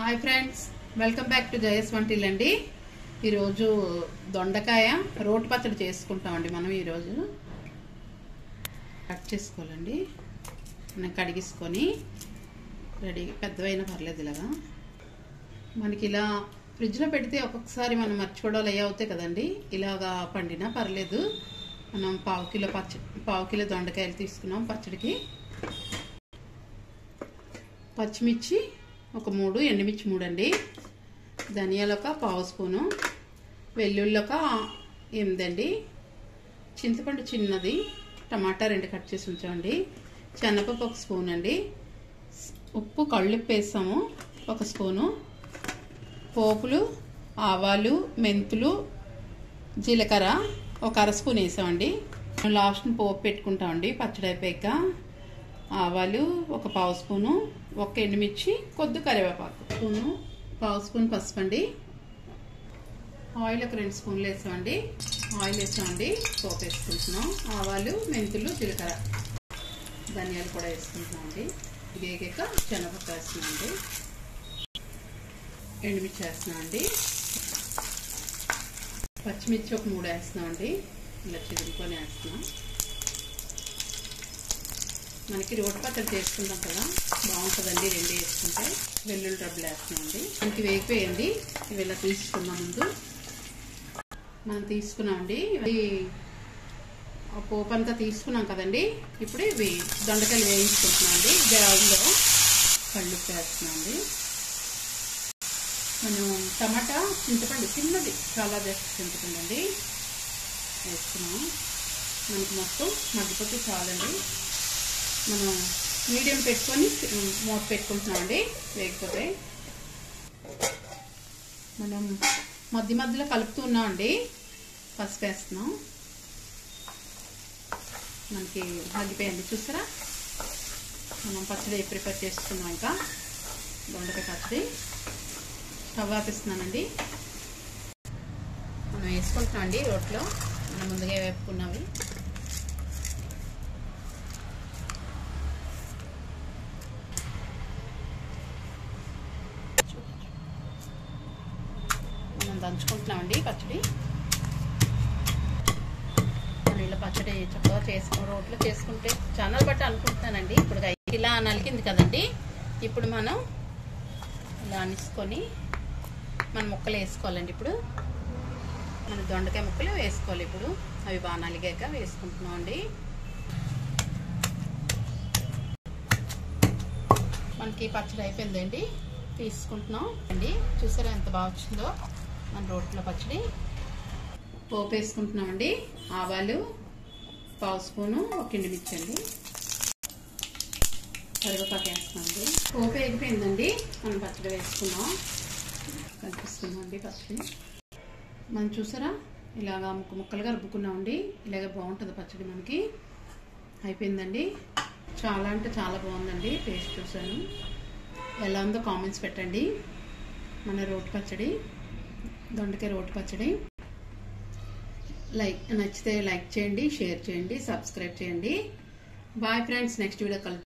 hi friends welcome back to Jaya's వంటిల్ అండి ఈరోజు దొండకాయ రోటి పచ్చడి చేసుకుంటామండి మనం ఈరోజు కట్ చేసుకోవాలండి మనం కడిగేసుకొని రెడీ పెద్దవైనా పర్లేదు ఇలాగా మనకి ఇలా ఫ్రిడ్జ్లో పెడితే ఒక్కొక్కసారి మనం మర్చిపోవడాలు అయ్యి అవుతాయి కదండి ఇలాగా పండినా పర్లేదు మనం పావు కిలో పచ్చ పావు కిలో దొండకాయలు తీసుకున్నాం పచ్చడికి పచ్చిమిర్చి ఒక మూడు ఎండుమిర్చి మూడు అండి ధనియాలు ఒక పావు స్పూను వెల్లుల్లి ఒక ఎనిమిదండి చింతపండు చిన్నది టమాటా రెండు కట్ చేసి ఉంచామండి శనగపప్పు ఒక స్పూన్ అండి ఉప్పు కళ్ళుప్పు వేసాము ఒక స్పూను పోపులు ఆవాలు మెంతులు జీలకర్ర ఒక అర స్పూన్ వేసామండి లాస్ట్ పోపు పెట్టుకుంటామండి పచ్చడి అయిపోయాక ఆవాలు ఒక పావు స్పూను ఒక ఎండుమిర్చి కొద్ది కరివేపాకు స్పూను పావు స్పూన్ పసుపు అండి ఆయిల్ ఒక రెండు స్పూన్లు వేసామండి ఆయిల్ వేసామండి పోపు వేసుకుంటున్నాం ఆవాలు మెంతులు జీలకర్ర ధనియాలు కూడా వేసుకుంటున్నామండి ఇది వేగాక శనగపప్పు వేస్తున్నామండి ఎండుమిర్చి వేస్తున్నామండి పచ్చిమిర్చి ఒక మూడు వేస్తున్నామండి ఇలా చిదురుకొని వేస్తున్నాం మనకి రోటి పచ్చడి చేసుకుంటాం కదా బాగుంటుందండి రెండు వేసుకుంటే వెల్లుల్లి డబ్బులు వేస్తున్నామండి మనకి వేగిపోయండి ఇవి ఇలా తీసుకున్నాం ముందు మనం తీసుకున్నామండి ఇవి ఆ పోపు అంతా తీసుకున్నాం కదండి ఇప్పుడు ఇవి దొండకాయలు వేయించుకుంటున్నామండి గ్రౌండ్లో కళ్ళు వేస్తున్నామండి మనం టమాటా చింతపండు చిన్నది చాలా జస్ట్ చింతపండు అండి వేసుకున్నాం మనకి మొత్తం మగ్గిపోతే చాలండి మనం మీడియం పెట్టుకొని మూత పెట్టుకుంటున్నామండి వేగిపోతే మనం మధ్య మధ్యలో కలుపుతూ ఉన్నామండి పసుపు వేస్తున్నాం మనకి మగ్గిపోయింది చూసారా మనం పచ్చడి ప్రిపేర్ చేసుకున్నాం ఇంకా దొండకాయ పచ్చడి స్టవ్ ఆపిస్తున్నానండి మనం వేసుకుంటున్నామండి రోట్లో మనం ముందుగా వేపుకున్నవి మనం దంచుకుంటున్నామండి పచ్చడి మనం ఇలా పచ్చడి చక్కగా చేసుకుని రోట్లో చేసుకుంటే ఛానల్ బట్టి అనుకుంటున్నానండి ఇప్పుడు ఇలా నలిగింది కదండి ఇప్పుడు మనం ఇలా అనిసుకొని మన ముక్కలు వేసుకోవాలండి ఇప్పుడు మన దొండకాయ ముక్కలు వేసుకోవాలి ఇప్పుడు అవి బాగా నలిగాక వేసుకుంటున్నాం అండి మనకి పచ్చడి అయిపోయిందండి తీసుకుంటున్నాం అండి చూసారా ఎంత బాగా వచ్చిందో మన రోట్లో పచ్చడి పోపు వేసుకుంటున్నాం అండి ఆవాలు పావు స్పూను ఒక ఎండుమిర్చి అండి కరివేపాకు వేస్తున్నామండి పోపు వేగిపోయిందండి మనం పచ్చడి వేసుకున్నాం కనిపిస్తుందండి పచ్చడి మనం చూసారా ఇలాగా ముక్క ముక్కలుగా రుబ్బుకున్నామండి ఇలాగే బాగుంటుంది పచ్చడి మనకి అయిపోయిందండి చాలా అంటే చాలా బాగుందండి టేస్ట్ చూసాను ఎలా ఉందో కామెంట్స్ పెట్టండి మన రోటి పచ్చడి దొండకాయ రోటి పచ్చడి లైక్ నచ్చితే లైక్ చేయండి షేర్ చేయండి సబ్స్క్రైబ్ చేయండి బాయ్ ఫ్రెండ్స్ నెక్స్ట్ వీడియో కలుద్దాం